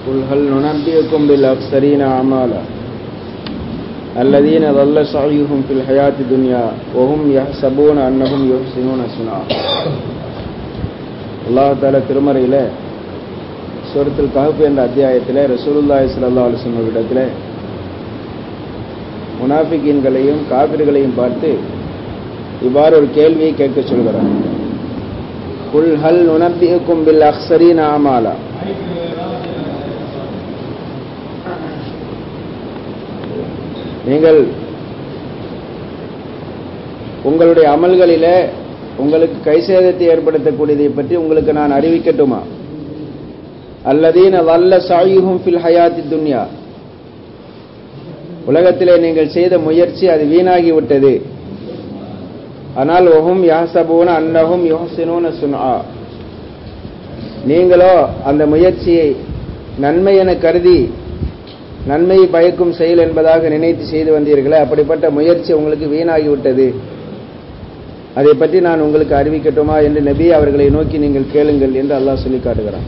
قل هل ننبئكم بالأخسرين أعمالا الذين ضل سعيهم في الحياة الدنيا وهم يحسبون أنهم يحسنون صنعا அல்லாஹ் தாலா திருமறையில் சூரத்துல் கஹப் என்ற அத்தியாயத்தில் ரசூலுல்லாஹி ஸல்லல்லாஹு அலைஹி வஸல்லம் இடத்துல முனாஃபிகீன்களையும் காபிர்களையும் பார்த்து இவ்வாறு ஒரு கேள்வியை கேட்க சொல்கிறார் குல் ஹல் நுனப்பியுக்கும் பில் அக்ஸரீன் ஆமாலா நீங்கள் உங்களுடைய அமல்களில உங்களுக்கு கைசேதத்தை ஏற்படுத்தக்கூடியதை பற்றி உங்களுக்கு நான் அறிவிக்கட்டுமா அல்லதீன வல்ல சாயுகும் ஃபில் ஹயாத்தி துன்யா உலகத்திலே நீங்கள் செய்த முயற்சி அது வீணாகி விட்டது ஆனால் ஒஹும் யாசபூன அன்னஹும் யோசினூன சுனா நீங்களோ அந்த முயற்சியை நன்மை என கருதி நன்மையை பயக்கும் செயல் என்பதாக நினைத்து செய்து வந்தீர்களே அப்படிப்பட்ட முயற்சி உங்களுக்கு வீணாகிவிட்டது அதை பற்றி நான் உங்களுக்கு அறிவிக்கட்டுமா என்று நபி அவர்களை நோக்கி நீங்கள் கேளுங்கள் என்று அல்லாஹ் சொல்லி காட்டுகிறான்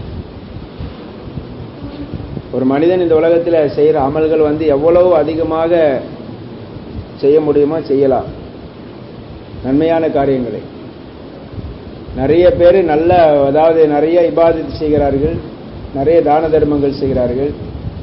ஒரு மனிதன் இந்த உலகத்தில் செய்கிற அமல்கள் வந்து எவ்வளவு அதிகமாக செய்ய முடியுமோ செய்யலாம் நன்மையான காரியங்களை நிறைய பேர் நல்ல அதாவது நிறைய இபாதத்து செய்கிறார்கள் நிறைய தான தர்மங்கள் செய்கிறார்கள்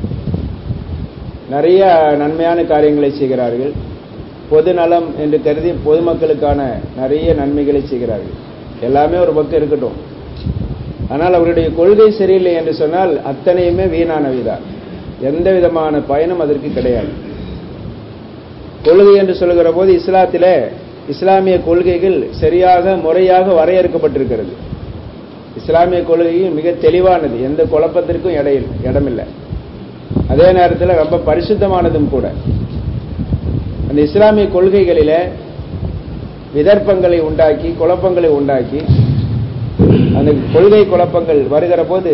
நிறைய நன்மையான காரியங்களை செய்கிறார்கள் பொது நலம் என்று கருதி பொதுமக்களுக்கான நிறைய நன்மைகளை செய்கிறார்கள் எல்லாமே ஒரு பக்கம் இருக்கட்டும் ஆனால் அவருடைய கொள்கை சரியில்லை என்று சொன்னால் அத்தனையுமே வீணானவைதான் எந்த விதமான பயனும் அதற்கு கிடையாது கொள்கை என்று சொல்லுகிற போது இஸ்லாத்தில இஸ்லாமிய கொள்கைகள் சரியாக முறையாக வரையறுக்கப்பட்டிருக்கிறது இஸ்லாமிய கொள்கையும் மிக தெளிவானது எந்த குழப்பத்திற்கும் இடையில் இடமில்லை அதே நேரத்தில் ரொம்ப பரிசுத்தமானதும் கூட அந்த இஸ்லாமிய கொள்கைகளில விதர்ப்பங்களை உண்டாக்கி குழப்பங்களை உண்டாக்கி அந்த கொள்கை குழப்பங்கள் வருகிற போது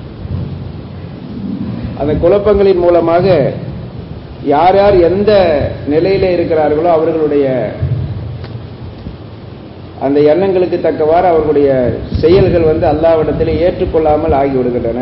அந்த குழப்பங்களின் மூலமாக யார் யார் எந்த நிலையில இருக்கிறார்களோ அவர்களுடைய அந்த எண்ணங்களுக்கு தக்கவாறு அவர்களுடைய செயல்கள் வந்து அல்லாவிடத்தில் ஏற்றுக்கொள்ளாமல் ஆகிவிடுகின்றன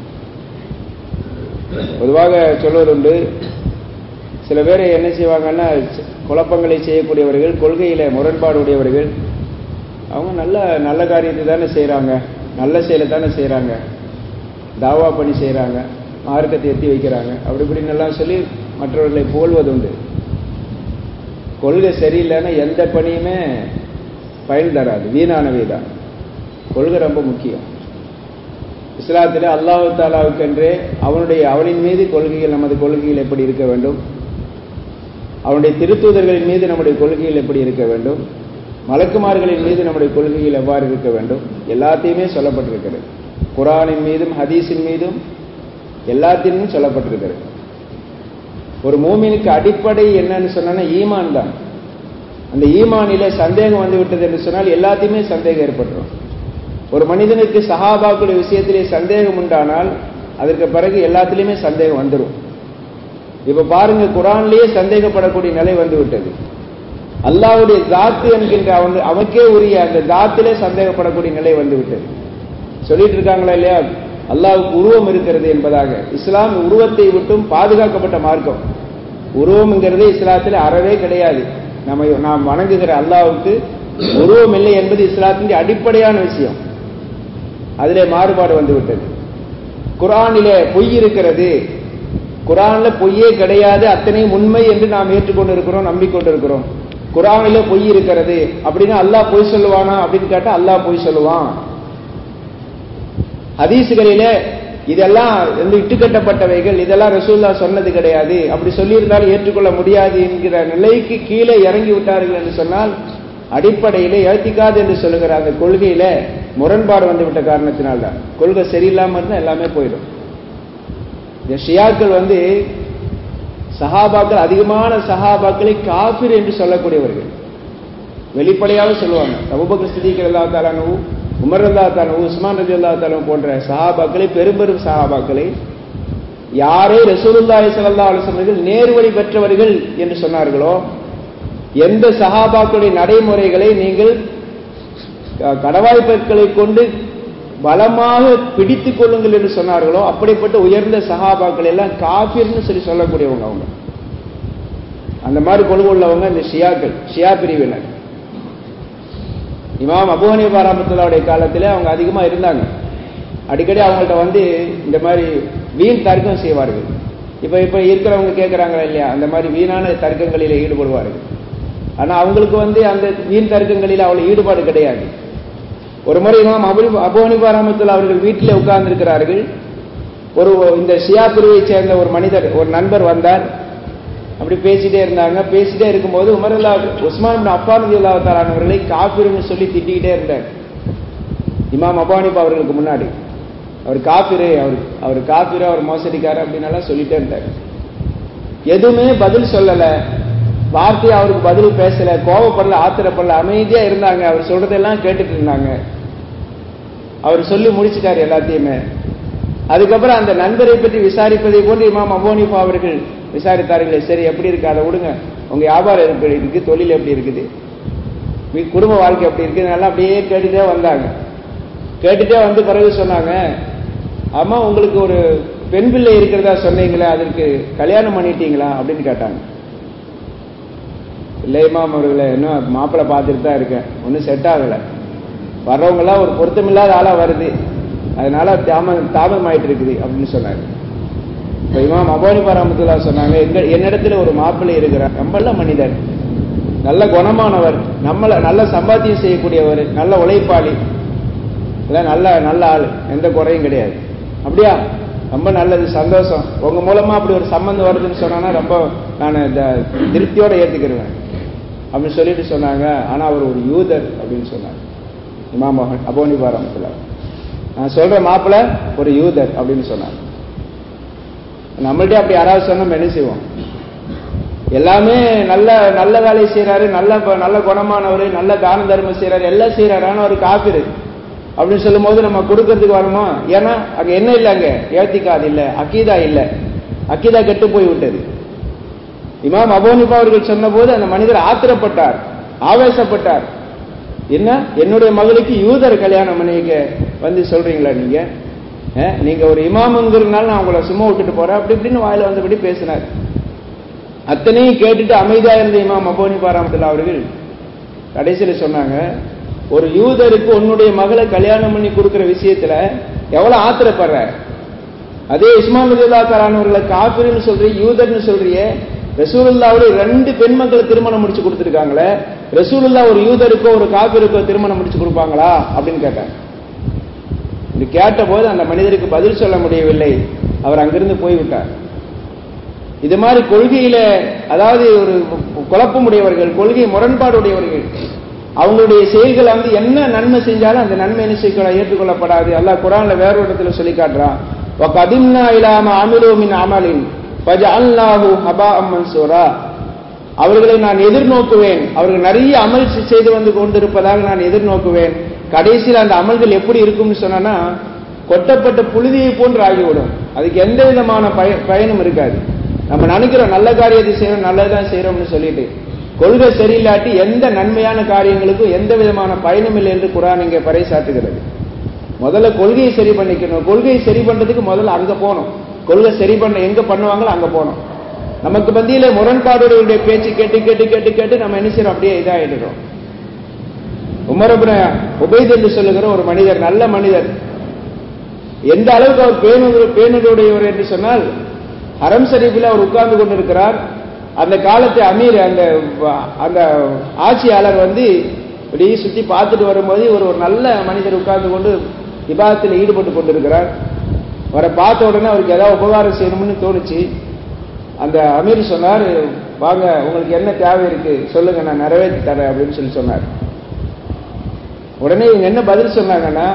பொதுவாக சொல்வதுண்டு சில பேர் என்ன செய்வாங்கன்னா குழப்பங்களை செய்யக்கூடியவர்கள் கொள்கையில முரண்பாடு உடையவர்கள் அவங்க நல்ல நல்ல காரியத்தை தானே செய்கிறாங்க நல்ல செயலை தானே செய்கிறாங்க தாவா பண்ணி செய்கிறாங்க மார்க்கத்தை எத்தி வைக்கிறாங்க அப்படி இப்படின்னு எல்லாம் சொல்லி மற்றவர்களை புகழ்வதுண்டு கொள்கை சரியில்லைன்னா எந்த பணியுமே பயன் தராது வீணானவை தான் கொள்கை ரொம்ப முக்கியம் இஸ்லாத்தில் அல்லாஹு தாலாவுக்கென்றே அவனுடைய அவனின் மீது கொள்கைகள் நமது கொள்கைகள் எப்படி இருக்க வேண்டும் அவனுடைய திருத்தூதர்களின் மீது நம்முடைய கொள்கைகள் எப்படி இருக்க வேண்டும் மலக்குமார்களின் மீது நம்முடைய கொள்கைகள் எவ்வாறு இருக்க வேண்டும் எல்லாத்தையுமே சொல்லப்பட்டிருக்கிறது குரானின் மீதும் ஹதீஸின் மீதும் எல்லாத்தினும் சொல்லப்பட்டிருக்கிறது ஒரு மூமினுக்கு அடிப்படை என்னன்னு சொன்னா ஈமான் தான் அந்த ஈமானில சந்தேகம் வந்து விட்டது என்று சொன்னால் எல்லாத்தையுமே சந்தேகம் ஏற்பட்டுரும் ஒரு மனிதனுக்கு சஹாபாக்களுடைய விஷயத்திலே சந்தேகம் உண்டானால் அதற்கு பிறகு எல்லாத்திலையுமே சந்தேகம் வந்துடும் இப்ப பாருங்க குரான்லயே சந்தேகப்படக்கூடிய நிலை வந்து விட்டது அல்லாவுடைய தாத்து என்கின்ற அவன் அவனுக்கே உரிய அந்த தாத்திலே சந்தேகப்படக்கூடிய நிலை வந்து விட்டது சொல்லிட்டு இருக்காங்களா இல்லையா அல்லாவுக்கு உருவம் இருக்கிறது என்பதாக இஸ்லாம் உருவத்தை விட்டும் பாதுகாக்கப்பட்ட மார்க்கம் உருவம்ங்கிறது இஸ்லாத்தில் அறவே கிடையாது நம்ம நாம் வணங்குகிற அல்லாவுக்கு உருவம் இல்லை என்பது இஸ்லாத்தின் அடிப்படையான விஷயம் அதிலே மாறுபாடு வந்து விட்டது குரானிலே பொய் இருக்கிறது குரான்ல பொய்யே கிடையாது அத்தனையும் உண்மை என்று நாம் ஏற்றுக்கொண்டு இருக்கிறோம் நம்பிக்கொண்டு இருக்கிறோம் குரானில பொய் இருக்கிறது அப்படின்னா அல்லாஹ் பொய் சொல்லுவானா அப்படின்னு கேட்டா அல்லாஹ் பொய் சொல்லுவான் ஹதீசுகளில இதெல்லாம் வந்து இட்டுக்கட்டப்பட்டவைகள் இதெல்லாம் ரசூல்லா சொன்னது கிடையாது அப்படி சொல்லியிருந்தாலும் ஏற்றுக்கொள்ள முடியாது என்கிற நிலைக்கு கீழே இறங்கி விட்டார்கள் என்று சொன்னால் அடிப்படையில ஏத்திக்காது என்று சொல்லுகிற அந்த கொள்கையில முரண்பாடு வந்து விட்ட காரணத்தினால்தான் கொள்கை சரியில்லாம இருந்தா எல்லாமே போயிடும் இந்த ஷியாக்கள் வந்து சஹாபாக்கள் அதிகமான சஹாபாக்களை காபிர் என்று சொல்லக்கூடியவர்கள் வெளிப்படையாக சொல்லுவாங்க அபுபக்கர் சித்திக் அல்லா தாலானவு உமர் அல்லா தாலு உஸ்மான் ரஜி அல்லா தாலு போன்ற சஹாபாக்களை பெரும் பெரும் சஹாபாக்களை யாரே ரசூலுல்லாஹி ஸல்லல்லாஹு அலைஹி வஸல்லம் நேர்வழி பெற்றவர்கள் என்று சொன்னார்களோ எந்த சஹாபாக்களுடைய நடைமுறைகளை நீங்கள் கடவாய்ப்பற்களை கொண்டு பலமாக பிடித்துக் கொள்ளுங்கள் என்று சொன்னார்களோ அப்படிப்பட்ட உயர்ந்த சகாபாக்கள் எல்லாம் காபிர்னு சொல்லி சொல்லக்கூடியவங்க அவங்க அந்த மாதிரி கொள்கை உள்ளவங்க இந்த ஷியாக்கள் ஷியா பிரிவினர் இமாம் அபுஹனி பாராமத்துல்லாவுடைய காலத்தில் அவங்க அதிகமாக இருந்தாங்க அடிக்கடி அவங்கள்ட்ட வந்து இந்த மாதிரி வீண் தர்க்கம் செய்வார்கள் இப்போ இப்போ இருக்கிறவங்க கேட்குறாங்களா இல்லையா அந்த மாதிரி வீணான தர்க்கங்களில் ஈடுபடுவார்கள் ஆனால் அவங்களுக்கு வந்து அந்த வீண் தர்க்கங்களில் அவ்வளோ ஈடுபாடு கிடையாது ஒரு முறை இமாம் அபு அபோனிபா ரஹமத்துல்லா அவர்கள் வீட்டில் உட்கார்ந்திருக்கிறார்கள் ஒரு இந்த ஷியா பிரிவை சேர்ந்த ஒரு மனிதர் ஒரு நண்பர் வந்தார் அப்படி பேசிட்டே இருந்தாங்க பேசிட்டே இருக்கும்போது உமருல்லா உஸ்மான் பின் அப்பான் அவர்களை காபிர்னு சொல்லி திட்டிக்கிட்டே இருந்தார் இமாம் அபானிபா அவர்களுக்கு முன்னாடி அவர் காபிரு அவர் அவர் காபிரு அவர் மோசடிக்காரு அப்படின்னு சொல்லிட்டே இருந்தார் எதுவுமே பதில் சொல்லல வார்த்தையை அவருக்கு பதில் பேசல கோவப்படல ஆத்திரப்படல அமைதியா இருந்தாங்க அவர் சொல்றதெல்லாம் கேட்டுட்டு இருந்தாங்க அவர் சொல்லி முடிச்சிட்டாரு எல்லாத்தையுமே அதுக்கப்புறம் அந்த நண்பரை பற்றி விசாரிப்பதை போன்று இமாம் அபோனிஃபா அவர்கள் விசாரித்தார்களே சரி எப்படி இருக்கு அதை விடுங்க உங்க வியாபாரம் எப்படி இருக்கு தொழில் எப்படி இருக்குது குடும்ப வாழ்க்கை எப்படி இருக்கு நல்லா அப்படியே கேட்டுட்டே வந்தாங்க கேட்டுட்டே வந்து பிறகு சொன்னாங்க அம்மா உங்களுக்கு ஒரு பெண் பிள்ளை இருக்கிறதா சொன்னீங்களே அதற்கு கல்யாணம் பண்ணிட்டீங்களா அப்படின்னு கேட்டாங்க இல்லையம்மா அவர்களே இன்னும் மாப்பிள்ளை பார்த்துட்டு தான் இருக்கேன் ஒன்றும் செட் ஆகலை வர்றவங்களாம் ஒரு பொருத்தமில்லாத ஆளாக வருது அதனால தாம தாமதம் ஆயிட்டு இருக்குது அப்படின்னு சொன்னார் இப்போ இமாம் அபோனி பராமத்துல்லா சொன்னாங்க எங்க என்னிடத்துல ஒரு மாப்பிள்ளை இருக்கிறார் நம்மள மனிதர் நல்ல குணமானவர் நம்மள நல்ல சம்பாத்தியம் செய்யக்கூடியவர் நல்ல உழைப்பாளி இல்லை நல்ல நல்ல ஆள் எந்த குறையும் கிடையாது அப்படியா ரொம்ப நல்லது சந்தோஷம் உங்க மூலமா அப்படி ஒரு சம்பந்தம் வருதுன்னு சொன்னா ரொம்ப நான் திருப்தியோட ஏத்துக்கிடுவேன் அப்படின்னு சொல்லிட்டு சொன்னாங்க ஆனா அவர் ஒரு யூதர் அப்படின்னு சொன்னாங்க இமாம் அபோனி பாரமத்துல நான் சொல்ற மாப்பிள்ள ஒரு யூதர் அப்படின்னு சொன்னாங்க நம்மள்ட்ட அப்படி யாராவது சொன்னோம் என்ன செய்வோம் எல்லாமே நல்ல நல்ல வேலை செய்யறாரு நல்ல நல்ல குணமானவர் நல்ல தான தர்மம் செய்யறாரு எல்லாம் செய்யறாரு ஆனா ஒரு காப்பிரு அப்படின்னு சொல்லும் போது நம்ம கொடுக்கறதுக்கு வரணுமா ஏன்னா அங்க என்ன இல்லை அங்க ஏத்திக்காது இல்ல அக்கீதா இல்ல அக்கீதா கெட்டு போய் விட்டது இமாம் அபோனிபா அவர்கள் சொன்ன போது அந்த மனிதர் ஆத்திரப்பட்டார் ஆவேசப்பட்டார் என்ன என்னுடைய மகளுக்கு யூதர் கல்யாணம் பண்ணிக்க வந்து சொல்றீங்களா நீங்க நீங்க ஒரு இமாமுங்கிறதுனால நான் உங்களை சும்மா விட்டுட்டு போறேன் அப்படி இப்படின்னு வாயில வந்தபடி பேசினார் அத்தனையும் கேட்டுட்டு அமைதியா இருந்த இமாம் அபோனி பாராமத்துல அவர்கள் கடைசியில் சொன்னாங்க ஒரு யூதருக்கு உன்னுடைய மகளை கல்யாணம் பண்ணி கொடுக்கிற விஷயத்துல எவ்வளவு ஆத்திரப்படுற அதே இஸ்மான் ரஜில்லா தரானவர்களை காபிர்னு சொல்றீ யூதர்னு சொல்றியே ரசூலுல்லாவுடைய ரெண்டு பெண் மக்களை திருமணம் முடிச்சு கொடுத்துருக்காங்களே ரசூலுல்லா ஒரு யூதருக்கோ ஒரு காபிருக்கோ திருமணம் முடிச்சு கொடுப்பாங்களா அப்படின்னு கேட்டாங்க இது கேட்ட போது அந்த மனிதருக்கு பதில் சொல்ல முடியவில்லை அவர் அங்கிருந்து போய்விட்டார் இது மாதிரி கொள்கையில அதாவது ஒரு குழப்பமுடையவர்கள் கொள்கை முரண்பாடு உடையவர்கள் அவங்களுடைய செயல்களை வந்து என்ன நன்மை செஞ்சாலும் அந்த நன்மை என்ன செய்ய ஏற்றுக்கொள்ளப்படாது அல்லாஹ் குரான்ல வேற இடத்துல சொல்லி காட்டுறான் கதிம்னா இல்லாம அமிலோமின் அமலின் பஜஅல்லாஹு ஹபாஅம் மன்சூரா அவர்களை நான் எதிர்நோக்குவேன் அவர்கள் நிறைய அமல் செய்து வந்து கொண்டிருப்பதாக நான் எதிர்நோக்குவேன் கடைசியில் அந்த அமல்கள் எப்படி இருக்கும்னு சொன்னா கொட்டப்பட்ட புழுதியை போன்று ஆகிவிடும் அதுக்கு எந்த விதமான பய பயனும் இருக்காது நம்ம நினைக்கிறோம் நல்ல காரியத்தை செய்யறோம் நல்லதுதான் செய்யறோம்னு சொல்லிட்டு கொள்கை சரியில்லாட்டி எந்த நன்மையான காரியங்களுக்கும் எந்த விதமான பயனும் இல்லை என்று குரான் இங்கே பறைசாட்டுகிறது முதல்ல கொள்கையை சரி பண்ணிக்கணும் கொள்கையை சரி பண்றதுக்கு முதல்ல அங்க போகணும் கொள்கை சரி பண்ண எங்க பண்ணுவாங்களோ அங்க போகணும் நமக்கு மத்தியில முரண்பாடுடைய பேச்சு கேட்டு கேட்டு கேட்டு கேட்டு நம்ம என்ன செய்யறோம் அப்படியே இதாயிடுறோம் உமரபுர உபைத் என்று சொல்லுகிற ஒரு மனிதர் நல்ல மனிதர் எந்த அளவுக்கு அவர் பேணுதல் பேணுடையவர் என்று சொன்னால் ஹரம் ஷரீஃபில் அவர் உட்கார்ந்து கொண்டிருக்கிறார் அந்த காலத்து அமீர் அந்த அந்த ஆட்சியாளர் வந்து இப்படி சுத்தி பார்த்துட்டு வரும்போது ஒரு ஒரு நல்ல மனிதர் உட்கார்ந்து கொண்டு விவாதத்தில் ஈடுபட்டு கொண்டிருக்கிறார் அவரை பார்த்த உடனே அவருக்கு ஏதாவது உபகாரம் செய்யணும்னு தோணுச்சு அந்த அமீர் சொன்னார் வாங்க உங்களுக்கு என்ன தேவை இருக்கு சொல்லுங்க நான் நிறைவேற்றி தரேன் அப்படின்னு சொல்லி சொன்னார் உடனே இவங்க என்ன பதில் சொன்னாங்கன்னா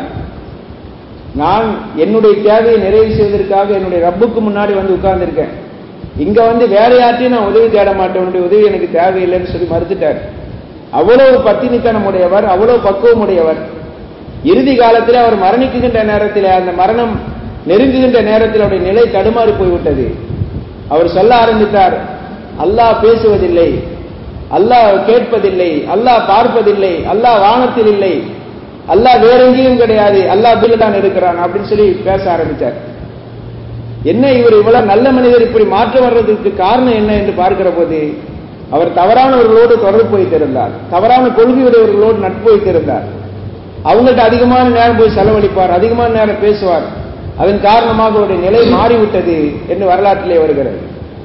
நான் என்னுடைய தேவையை நிறைவு செய்வதற்காக என்னுடைய ரப்புக்கு முன்னாடி வந்து உட்கார்ந்துருக்கேன் இங்க வந்து வேற யார்ட்டையும் நான் உதவி தேட மாட்டேன் உன்னுடைய உதவி எனக்கு தேவையில்லைன்னு சொல்லி மறுத்துட்டார் அவ்வளவு பத்தினித்தனம் உடையவர் அவ்வளவு பக்குவம் உடையவர் இறுதி காலத்தில் அவர் மரணிக்குகின்ற நேரத்தில் அந்த மரணம் நெருங்குகின்ற நேரத்தில் அவருடைய நிலை தடுமாறி போய்விட்டது அவர் சொல்ல ஆரம்பித்தார் அல்லாஹ் பேசுவதில்லை அல்லாஹ் கேட்பதில்லை அல்லாஹ் பார்ப்பதில்லை அல்லாஹ் வானத்தில் இல்லை அல்லாஹ் வேற எங்கேயும் கிடையாது அல்லாஹ் பில்லு தான் இருக்கிறான் அப்படின்னு சொல்லி பேச ஆரம்பிச்சார் என்ன இவர் இவ்வளவு நல்ல மனிதர் இப்படி மாற்றம் வர்றதுக்கு காரணம் என்ன என்று பார்க்கிற போது அவர் தவறானவர்களோடு தொடர்பு வைத்திருந்தார் தவறான கொள்கையுடையவர்களோடு நட்பு வைத்திருந்தார் அவங்கள்ட்ட அதிகமான நேரம் போய் செலவழிப்பார் அதிகமான நேரம் பேசுவார் அதன் காரணமாக அவருடைய நிலை மாறிவிட்டது என்று வரலாற்றிலே வருகிறது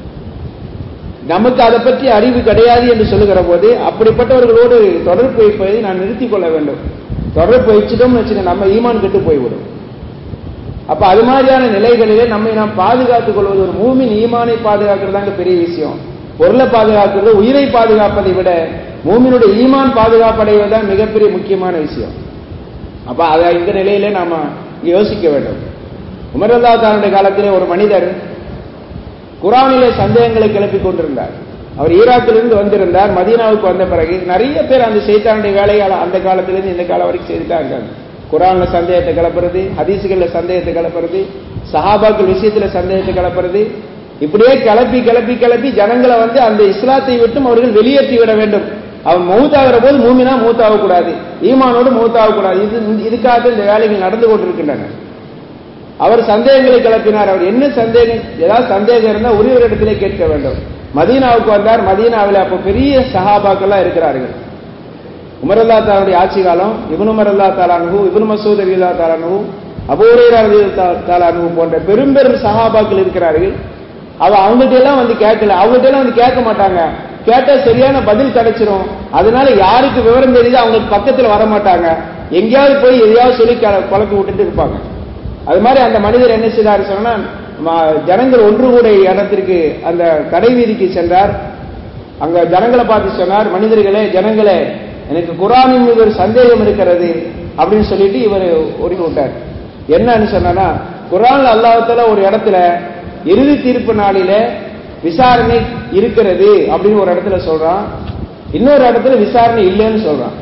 நமக்கு அதை பற்றி அறிவு கிடையாது என்று சொல்லுகிற போது அப்படிப்பட்டவர்களோடு தொடர்பு வைப்பதை நான் நிறுத்திக் கொள்ள வேண்டும் தொடர்பு வச்சுட்டோம்னு வச்சுக்க நம்ம ஈமான் கெட்டு போய்விடும் அப்ப அது மாதிரியான நிலைகளிலே நம்மை நாம் பாதுகாத்துக் கொள்வது ஒரு மூமின் ஈமானை பாதுகாக்கிறது பெரிய விஷயம் பொருளை பாதுகாக்கிறது உயிரை பாதுகாப்பதை விட மூமினுடைய ஈமான் பாதுகாப்படைவதுதான் மிகப்பெரிய முக்கியமான விஷயம் அப்ப அதை இந்த நிலையிலே நாம யோசிக்க வேண்டும் உமரல்லா தானுடைய காலத்திலே ஒரு மனிதர் குரானிலே சந்தேகங்களை கிளப்பி கொண்டிருந்தார் அவர் ஈராக்கிலிருந்து வந்திருந்தார் மதீனாவுக்கு வந்த பிறகு நிறைய பேர் அந்த செய்தானுடைய வேலையால் அந்த காலத்திலிருந்து இந்த காலம் வரைக்கும் செய்துட்டா இருக்காங்க குரான்ல சந்தேகத்தை கிளப்புறது ஹதீசுகள்ல சந்தேகத்தை கிளப்புறது சஹாபாக்கள் விஷயத்துல சந்தேகத்தை கிளப்புறது இப்படியே கிளப்பி கிளப்பி கிளப்பி ஜனங்களை வந்து அந்த இஸ்லாத்தை விட்டும் அவர்கள் வெளியேற்றி விட வேண்டும் அவன் மௌத்தாகிற போது மூமினா மூத்தாக கூடாது ஈமானோடு மூத்தாக கூடாது இது இதுக்காக இந்த வேலைகள் நடந்து கொண்டிருக்கின்றன அவர் சந்தேகங்களை கிளப்பினார் அவர் என்ன சந்தேகம் ஏதாவது சந்தேகம் இருந்தால் உரிய இடத்திலே கேட்க வேண்டும் மதீனாவுக்கு வந்தார் மதீனாவில் அப்போ பெரிய சஹாபாக்கள்லாம் இருக்கிறார்கள் உமரல்லா தாலுடைய ஆட்சி காலம் இபுன் உமரல்லா தாலானு இபுன் மசூத் அலிலா தாலானு அபூரேரா தாலானு போன்ற பெரும் பெரும் சஹாபாக்கள் இருக்கிறார்கள் அவ அவங்ககிட்ட எல்லாம் வந்து கேட்கல அவங்ககிட்ட எல்லாம் வந்து கேட்க மாட்டாங்க கேட்டா சரியான பதில் கிடைச்சிரும் அதனால யாருக்கு விவரம் தெரியுது அவங்களுக்கு பக்கத்துல வர மாட்டாங்க எங்கேயாவது போய் எதையாவது சொல்லி குழப்பி விட்டுட்டு இருப்பாங்க அது மாதிரி அந்த மனிதர் என்ன செய்தார் சொன்னா ஜனங்கள் ஒன்று கூட இடத்திற்கு அந்த கடை வீதிக்கு சென்றார் அங்க ஜனங்களை பார்த்து சொன்னார் மனிதர்களே ஜனங்களே எனக்கு குரானின் மீது ஒரு சந்தேகம் இருக்கிறது அப்படின்னு சொல்லிட்டு இவர் ஒதுக்கி விட்டார் என்னன்னு சொன்னா குரான் அல்லாஹத்துல ஒரு இடத்துல இறுதி தீர்ப்பு நாளில விசாரணை இருக்கிறது அப்படின்னு ஒரு இடத்துல சொல்றான் இன்னொரு இடத்துல விசாரணை இல்லைன்னு சொல்றான்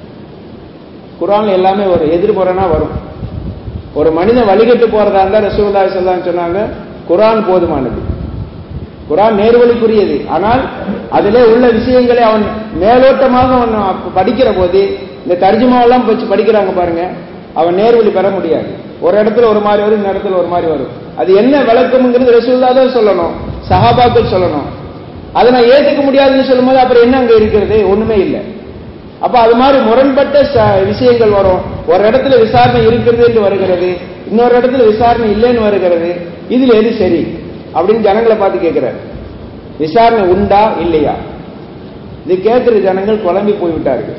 குரான்ல எல்லாமே ஒரு எதிர்புறனா வரும் ஒரு மனிதன் வழிகட்டு போறதா இருந்தா ரசூல்லா சொல்லான்னு சொன்னாங்க குரான் போதுமானது குரான் நேர்வழிக்குரியது ஆனால் அதிலே உள்ள விஷயங்களை அவன் மேலோட்டமாக அவன் படிக்கிற போது இந்த தர்ஜுமாவெல்லாம் வச்சு படிக்கிறாங்க பாருங்க அவன் நேர்வழி பெற முடியாது ஒரு இடத்துல ஒரு மாதிரி வரும் இந்த இடத்துல ஒரு மாதிரி வரும் அது என்ன விளக்கம்ங்கிறது ரசூல்லா தான் சொல்லணும் சஹாபாக்கள் சொல்லணும் அதை நான் ஏத்துக்க முடியாதுன்னு சொல்லும்போது அப்புறம் என்ன அங்க இருக்கிறது ஒண்ணுமே இல்லை அப்ப அது மாதிரி முரண்பட்ட விஷயங்கள் வரும் ஒரு இடத்துல விசாரணை இருக்கிறது என்று வருகிறது இன்னொரு இடத்துல விசாரணை இல்லைன்னு வருகிறது இதுல எது சரி அப்படின்னு ஜனங்களை பார்த்து கேட்கிறார் விசாரணை உண்டா இல்லையா இது கேட்கிற ஜனங்கள் குழம்பி போய்விட்டார்கள்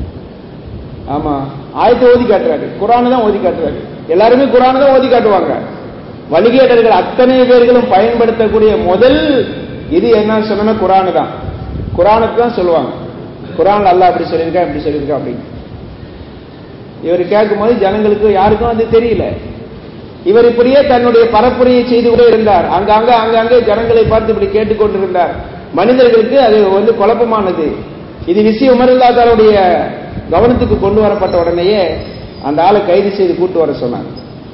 ஆமா ஆயத்தை ஓதி காட்டுறாரு குரானு தான் ஓதி காட்டுறாரு எல்லாருமே குரானு தான் ஓதி காட்டுவாங்க வழிகேடர்கள் அத்தனை பேர்களும் பயன்படுத்தக்கூடிய முதல் இது என்னன்னு சொன்னா குரானு தான் குரானுக்கு தான் சொல்லுவாங்க குரான் அல்லா அப்படி சொல்லியிருக்கா இப்படி சொல்லியிருக்கா அப்படின்னு இவர் கேட்கும் போது ஜனங்களுக்கு யாருக்கும் அது தெரியல இவர் இப்படியே தன்னுடைய பரப்புரையை செய்து கொண்டே இருந்தார் அங்கங்க அங்கங்கே ஜனங்களை பார்த்து இப்படி கேட்டுக்கொண்டிருந்தார் மனிதர்களுக்கு அது வந்து குழப்பமானது இது விஷயம் உமரில்லாதாருடைய கவனத்துக்கு கொண்டு வரப்பட்ட உடனேயே அந்த ஆளை கைது செய்து கூட்டு வர சொன்னாங்க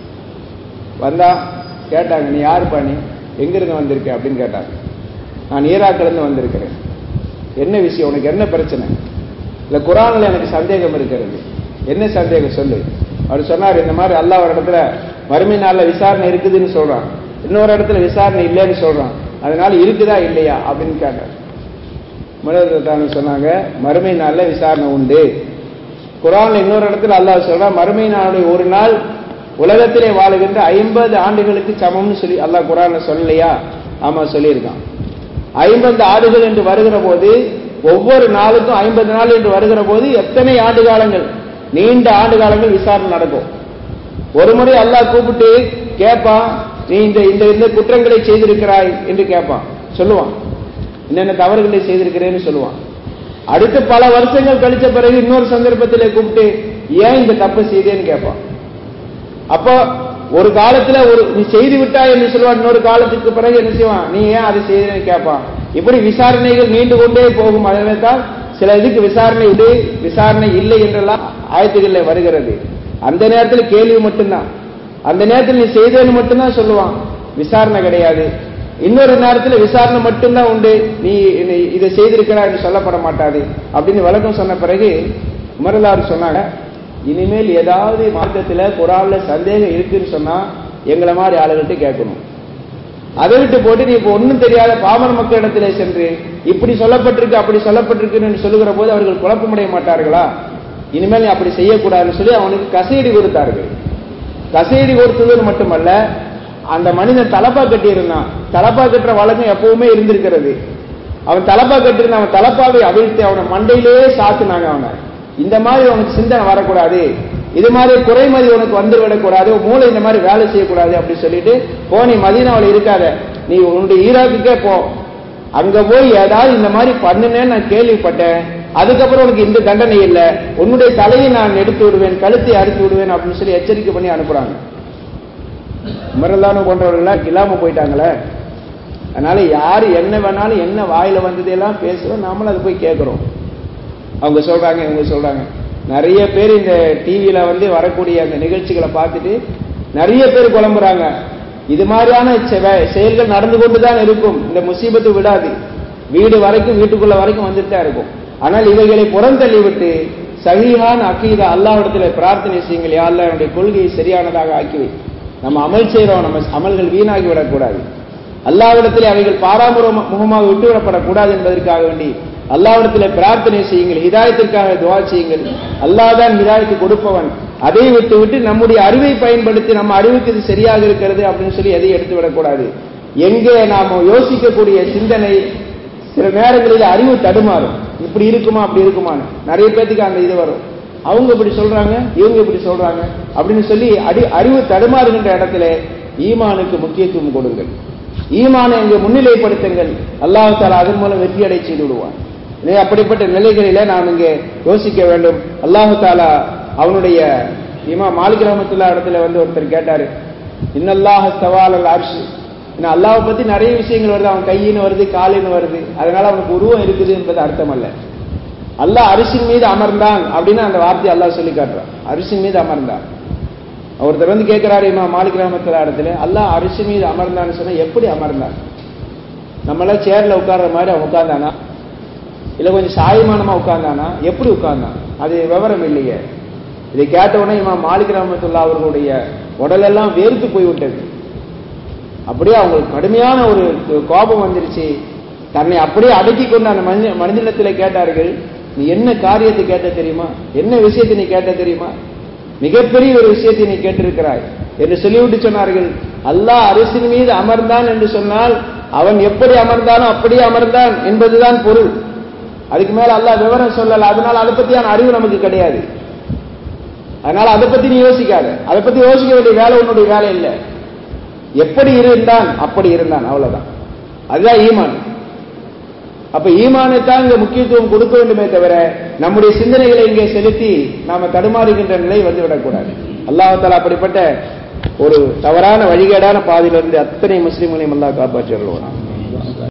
வந்தா கேட்டாங்க நீ யாரு பண்ணி எங்கிருந்து வந்திருக்க அப்படின்னு கேட்டாங்க நான் ஈராக்கிலிருந்து வந்திருக்கிறேன் என்ன விஷயம் உனக்கு என்ன பிரச்சனை இல்ல குரான்ல எனக்கு சந்தேகம் இருக்கிறது என்ன சந்தேகம் சொல்லு அவர் சொன்னார் இந்த மாதிரி அல்லா ஒரு இடத்துல மறுமை நாள்ல விசாரணை இருக்குதுன்னு சொல்றான் இன்னொரு இடத்துல விசாரணை இல்லைன்னு சொல்றான் அதனால இருக்குதா இல்லையா அப்படின்னு கேட்டார் மனிதத்தான சொன்னாங்க மறுமை நாள்ல விசாரணை உண்டு குரான்ல இன்னொரு இடத்துல அல்லாஹ் சொல்றான் மறுமை நாளுடைய ஒரு நாள் உலகத்திலே வாழுகின்ற ஐம்பது ஆண்டுகளுக்கு சமம்னு சொல்லி அல்லாஹ் குரான்ல சொல்லலையா ஆமா சொல்லியிருக்கான் ஐம்பது ஆண்டுகள் என்று வருகிற போது ஒவ்வொரு நாளுக்கும் ஐம்பது நாள் என்று வருகிற போது எத்தனை ஆண்டு காலங்கள் நீண்ட ஆண்டு காலங்கள் விசாரணை நடக்கும் ஒரு முறை அல்லாஹ் கூப்பிட்டு கேட்பான் நீ இந்த இந்த இந்த குற்றங்களை செய்திருக்கிறாய் என்று கேட்பான் சொல்லுவான் என்னென்ன தவறுகளை செய்திருக்கிறேன்னு சொல்லுவான் அடுத்து பல வருஷங்கள் கழிச்ச பிறகு இன்னொரு சந்தர்ப்பத்திலே கூப்பிட்டு ஏன் இந்த தப்பு செய்தேன்னு கேட்பான் அப்போ ஒரு காலத்துல ஒரு நீ செய்து விட்டாய் என்று சொல்லுவான் இன்னொரு காலத்துக்கு பிறகு என்ன செய்வான் நீ ஏன் அதை செய்தேன்னு கேட்பான் இப்படி விசாரணைகள் நீண்டு கொண்டே போகும் அதனால தான் சில இதுக்கு விசாரணை உண்டு விசாரணை இல்லை என்றெல்லாம் ஆயத்துகள்ல வருகிறது அந்த நேரத்தில் கேள்வி மட்டும்தான் அந்த நேரத்தில் நீ செய்தேன்னு மட்டும்தான் சொல்லுவான் விசாரணை கிடையாது இன்னொரு நேரத்தில் விசாரணை மட்டும்தான் உண்டு நீ இதை செய்திருக்கிறா என்று சொல்லப்பட மாட்டாது அப்படின்னு விளக்கம் சொன்ன பிறகு உமரலாறு சொன்னாங்க இனிமேல் ஏதாவது மார்க்கத்துல குரான்ல சந்தேகம் இருக்குன்னு சொன்னா எங்களை மாதிரி ஆளுகள்ட்ட கேட்கணும் அதை விட்டு போட்டு நீ இப்ப ஒன்னும் தெரியாத பாமர மக்களிடத்திலே சென்று இப்படி சொல்லப்பட்டிருக்கு அப்படி சொல்லப்பட்டிருக்குன்னு சொல்லுகிற போது அவர்கள் குழப்பமடைய மாட்டார்களா இனிமேல் நீ அப்படி செய்யக்கூடாதுன்னு சொல்லி அவனுக்கு கசையடி கொடுத்தார்கள் கசையடி கொடுத்தது மட்டுமல்ல அந்த மனிதன் தலப்பா கட்டி இருந்தான் தலப்பா கட்டுற வழக்கம் எப்பவுமே இருந்திருக்கிறது அவன் தலப்பா கட்டிருந்த அவன் தலப்பாவை அவிழ்த்து அவனை மண்டையிலேயே சாத்துனாங்க அவனை இந்த மாதிரி உனக்கு சிந்தனை வரக்கூடாது இது மாதிரி குறைமதி உனக்கு வந்து விடக்கூடாது மூளை இந்த மாதிரி வேலை செய்யக்கூடாது அப்படி சொல்லிட்டு போ நீ மதீனாவில் இருக்காத நீ உன்னுடைய ஈராக்குக்கே போ அங்க போய் ஏதாவது இந்த மாதிரி பண்ணுனேன்னு நான் கேள்விப்பட்டேன் அதுக்கப்புறம் உனக்கு இந்த தண்டனை இல்லை உன்னுடைய தலையை நான் எடுத்து விடுவேன் கழுத்தை அறுத்து விடுவேன் அப்படின்னு சொல்லி எச்சரிக்கை பண்ணி அனுப்புறாங்க உமரல்லானு போன்றவர்கள்லாம் இல்லாம போயிட்டாங்களே அதனால யாரு என்ன வேணாலும் என்ன வாயில வந்ததெல்லாம் பேசுறோம் நாமளும் அதை போய் கேட்கிறோம் அவங்க சொல்றாங்க இவங்க சொல்றாங்க நிறைய பேர் இந்த டிவியில வந்து வரக்கூடிய அந்த நிகழ்ச்சிகளை பார்த்துட்டு நிறைய பேர் குழம்புறாங்க இது மாதிரியான செயல்கள் நடந்து கொண்டுதான் இருக்கும் இந்த முசீபத்து விடாது வீடு வரைக்கும் வீட்டுக்குள்ள வரைக்கும் வந்துட்டு தான் இருக்கும் ஆனால் இவைகளை புறந்தள்ளி விட்டு சகிஹான் அக்கீதா அல்லாவிடத்துல பிரார்த்தனை செய்யுங்கள் யாழ்ல என்னுடைய கொள்கையை சரியானதாக ஆக்கிவை நம்ம அமல் செய்யறோம் நம்ம அமல்கள் வீணாகி விடக்கூடாது அல்லாவிடத்திலே அவைகள் பாராமுற முகமாக விட்டுவிடப்படக்கூடாது என்பதற்காக வேண்டி அல்லாவிடத்திலே பிரார்த்தனை செய்யுங்கள் ஹிதாயத்திற்காக துவா செய்யுங்கள் அல்லாதான் ஹிதாயத்து கொடுப்பவன் அதை விட்டு விட்டு நம்முடைய அறிவை பயன்படுத்தி நம்ம அறிவுக்கு இது சரியாக இருக்கிறது அப்படின்னு சொல்லி எதையும் எடுத்து விடக்கூடாது எங்கே நாம யோசிக்கக்கூடிய சிந்தனை சில நேரங்களில் அறிவு தடுமாறும் இப்படி இருக்குமா அப்படி இருக்குமான்னு நிறைய பேத்துக்கு அந்த இது வரும் அவங்க இப்படி சொல்றாங்க இவங்க இப்படி சொல்றாங்க அப்படின்னு சொல்லி அடி அறிவு தடுமாறுகின்ற இடத்துல ஈமானுக்கு முக்கியத்துவம் கொடுங்கள் ஈமானை அங்கு முன்னிலைப்படுத்துங்கள் அல்லாஹ் தாலா அதன் மூலம் வெற்றி அடை செய்து விடுவான் எனவே அப்படிப்பட்ட நிலைகளில நாம் இங்கே யோசிக்க வேண்டும் அல்லாஹு தாலா அவனுடைய இமா மாலிக் ரஹமத்துல்லா இடத்துல வந்து ஒருத்தர் கேட்டாரு இன்னல்லாஹ் சவால் அரிசி ஏன்னா அல்லாவை பத்தி நிறைய விஷயங்கள் வருது அவன் கையின்னு வருது காலின்னு வருது அதனால அவனுக்கு உருவம் இருக்குது என்பது அர்த்தம் அல்ல அல்லாஹ் அரிசின் மீது அமர்ந்தான் அப்படின்னு அந்த வார்த்தையை அல்லாஹ் சொல்லி காட்டுறான் அரிசின் மீது அமர்ந்தான் ஒருத்தர் வந்து கேட்கிறாரு இமா மாலிக் ரஹமத்துல்லா இடத்துல அல்லாஹ் அரிசி மீது அமர்ந்தான்னு சொன்னா எப்படி அமர்ந்தான் நம்மளாம் சேர்ல உட்கார்ற மாதிரி அவன் உட்கார்ந்தானா இல்ல கொஞ்சம் சாயமானமா உட்கார்ந்தானா எப்படி உட்கார்ந்தான் அது விவரம் இல்லையே இதை கேட்ட உடனே இமா மாலிக் ரஹமத்துல்லா அவர்களுடைய உடலெல்லாம் வேர்த்து போய்விட்டது அப்படியே அவங்களுக்கு கடுமையான ஒரு கோபம் வந்துருச்சு தன்னை அப்படியே அடக்கி கொண்டு அந்த மனித மனிதனத்தில் கேட்டார்கள் நீ என்ன காரியத்தை கேட்ட தெரியுமா என்ன விஷயத்தை நீ கேட்ட தெரியுமா மிகப்பெரிய ஒரு விஷயத்தை நீ கேட்டிருக்கிறாய் என்று சொல்லிவிட்டு சொன்னார்கள் அல்லாஹ் அரிசின் மீது அமர்ந்தான் என்று சொன்னால் அவன் எப்படி அமர்ந்தானோ அப்படியே அமர்ந்தான் என்பதுதான் பொருள் அதுக்கு மேல அல்லாஹ் விவரம் சொல்லல அதனால அதை பத்தியான அறிவு நமக்கு கிடையாது அதனால அதை பத்தி நீ யோசிக்காத அதை பத்தி யோசிக்க வேண்டிய வேலை உன்னுடைய வேலை இல்லை எப்படி இருந்தான் அப்படி இருந்தான் அவ்வளவுதான் அதுதான் ஈமான் அப்ப ஈமானைத்தான் இங்க முக்கியத்துவம் கொடுக்க வேண்டுமே தவிர நம்முடைய சிந்தனைகளை இங்கே செலுத்தி நாம தடுமாறுகின்ற நிலை வந்துவிடக்கூடாது அல்லாஹால அப்படிப்பட்ட ஒரு தவறான வழிகேடான பாதையிலிருந்து அத்தனை முஸ்லிம்களையும் அல்லாஹ் காப்பாற்றி வருவான்